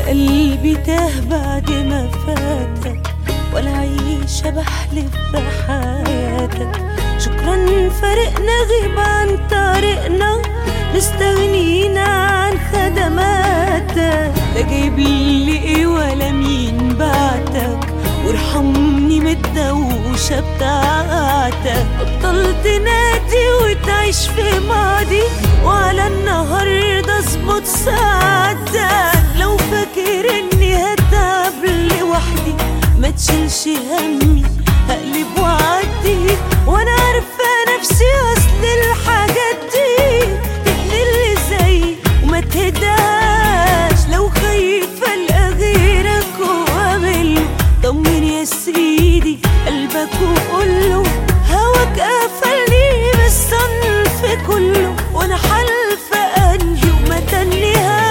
يا قلبي تاه بعد ما فاتك ولا عيشة بحلف بحياتك شكرا فرقنا غيب عن طريقنا مستغنينا عن خدماتك لا جايب لي ايه ولا مين بعتك وارحمني من الدوشة بتاعتك بطلت نادي وتعيش في ماضي وعلى النهاردة اظبط ساعتك لو فاكر اني هتعب لوحدي ما تشيلش همي هقلب وعدي وانا عارفة نفسي اصل الحاجات دي تبني اللي زي وما تهداش لو خايفة القى غيرك واعمله طمن يا سيدي قلبك وقوله هواك قفلني بالصنف كله وانا حالفة انهي وما تنهاش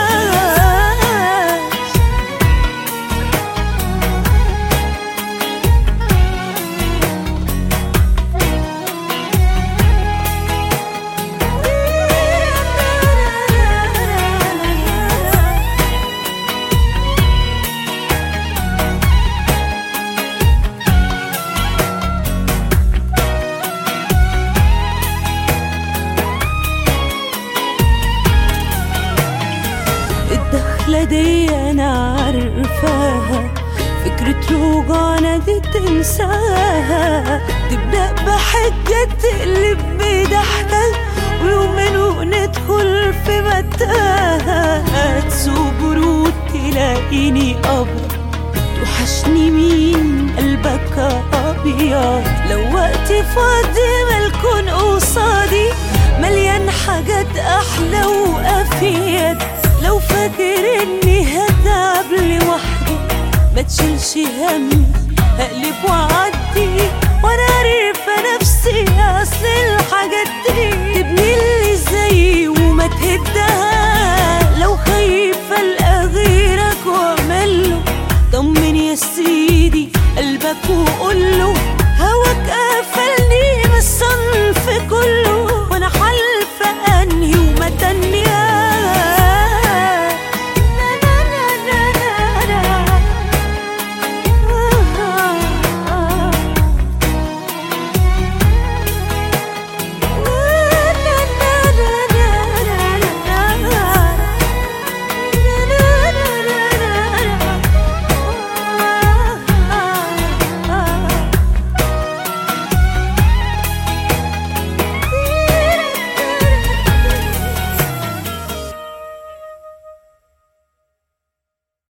الدخلة دي أنا عارفاها فكرة رجوعنا دي تنساها تبدأ بحجة تقلب بضحكة ويومين وندخل في متاهة تسوق برود تلاقيني أبيض توحشني مين قلبك أبيض لو وقتي فاضي ملكون قصادي مليان حاجات أحلى وأفيد لو فاكر إني هتعب لوحدي ما تشيلش همي هقلب وأعدي وأنا عارفة نفسي أصل الحاجات دي تبني اللي زيي وما تهدها لو خايفة ألقى غيرك وأعمله طمن يا سيدي قلبك وقوله